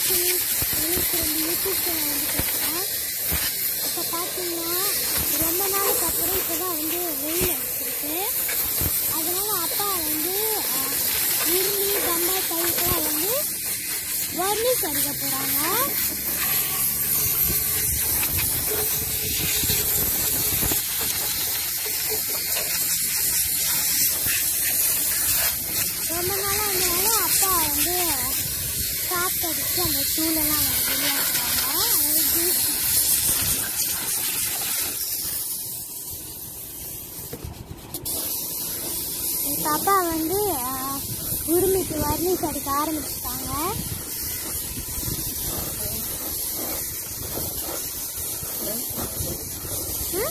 வாட்சிங் எனக்கு ரெண்டு யூடியூப் சேனல் வந்து பேசுகிறேன் இப்போ பார்த்தீங்கன்னா ரொம்ப நாளுக்கு அப்புறம் இப்போ தான் வந்து வெயில் அடிச்சிருக்கு அதனால அப்பா வந்து அஹ், உருளி பம்பை கைக்கெல்லாம் வந்து வர்னிஸ் அடிக்க போகிறாங்க ரொம்ப நாளாக இருந்தனால அப்பா வந்து காற்று அடிச்சு அந்த தூளெல்லாம் வந்து வெளியாக்குறாங்க அதாவது ஜூஸ் இப்போ அப்பா வந்து அஹ், உரிமைக்கு வர்னிஸ் அடிக்க ஆரம்பிச்சிட்டாங்க ம்?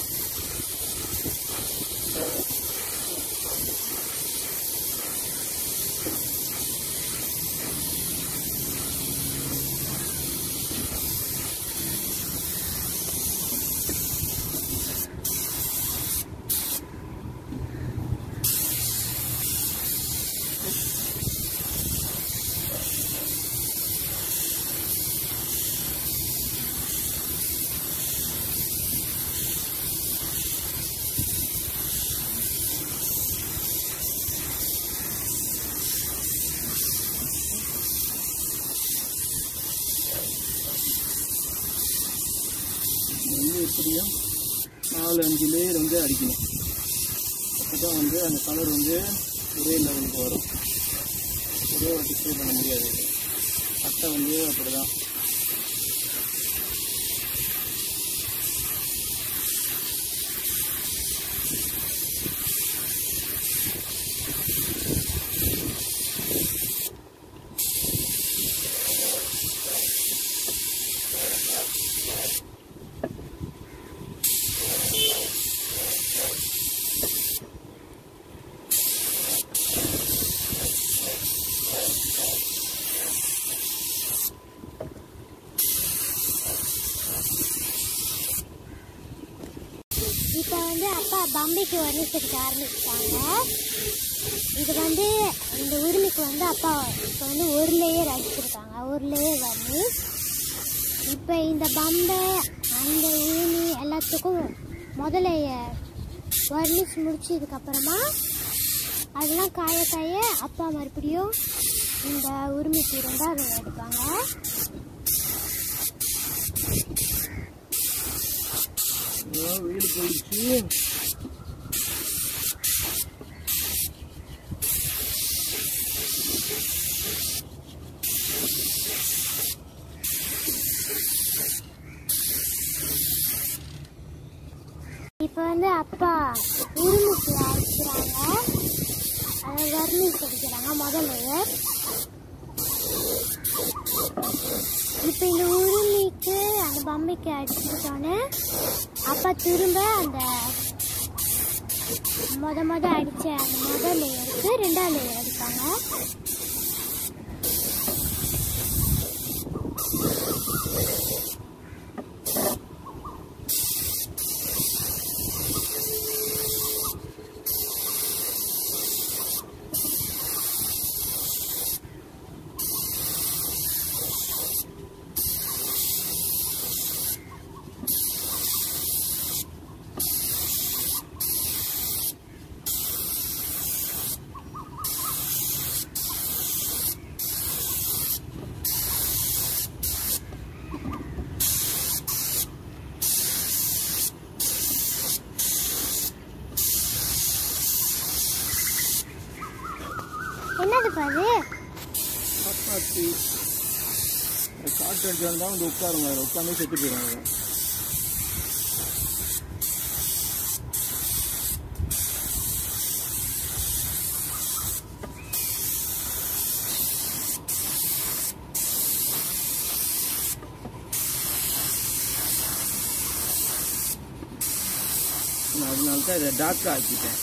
வந்து எப்படியும் நாலு அஞ்சு லேயர் வந்து அடிக்கணும் அப்போ தான் வந்து அந்த கலர் வந்து ஒரே லெவலுக்கு வரும் ஒரே வாட்டி ஸ்ப்ரே பண்ண முடியாது அட்டை வந்து அப்படிதான் இப்போ வந்து அப்பா பம்பைக்கு வர்னிஸ் அடிக்க ஆரம்பிச்சிட்டாங்க இது வந்து இந்த உரிமைக்கு வந்து அப்பா இப்போ வந்து ஒரு லேயர் அடிச்சிருக்காங்க ஒரு லேயர் வர்னிஸ் இப்போ இந்த பம்பை அந்த உரிமை எல்லாத்துக்கும் முதல்ல வர்னிஸ் முடிச்சதுக்கப்புறமா அதெல்லாம் காய காய அப்பா மறுபடியும் இந்த உரிமைக்கு ரெண்டாவது அடிப்பாங்க ஐயோ, வெயில் போயிடுச்சு இப்போ வந்து அப்பா உருமுக்கு அடிக்கிறாங்க அதை வர்ணிஸ் அடிக்கிறாங்க முதல் லேயர் இப்போ இந்த உருமிக்கு அந்த பம்பைக்கு அடிச்சுட்டோன்னே அப்பா திரும்ப அந்த முத முத அடிச்ச அந்த முதல் லேயருக்கு ரெண்டாவது லேயர் அடிப்பாங்க என்னது பாரு காப்பாற்றி காற்று அடிச்சாலும் தான் வந்து உட்காருங்க அதில் உட்காந்து செத்து போயிடுவாங்க நான் அதனால தான் இதை டார்க்காக ஆக்கிட்டேன்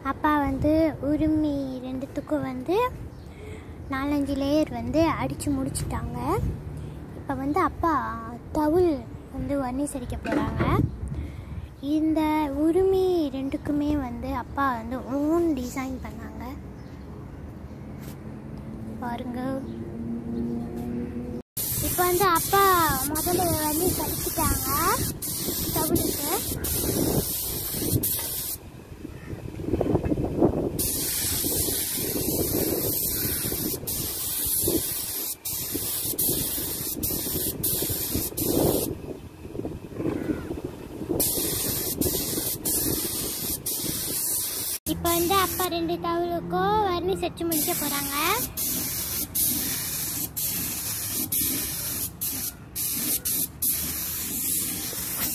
அப்பா வந்து உரிமை ரெண்டுத்துக்கும் வந்து நாலஞ்சு லேயர் வந்து அடித்து முடிச்சிட்டாங்க இப்போ வந்து அப்பா தவுள் வந்து வர்ணிஸ் அடிக்க போகிறாங்க இந்த உரிமை ரெண்டுக்குமே வந்து அப்பா வந்து ஓன் டிசைன் பண்ணாங்க பாருங்க இப்போ வந்து அப்பா முதல்ல வந்து கடிச்சிட்டாங்க தவிடுக்கு இப்போ வந்து அப்பா ரெண்டு தவளுக்கும் வர்ணி செச்சு முடிக்க போகிறாங்க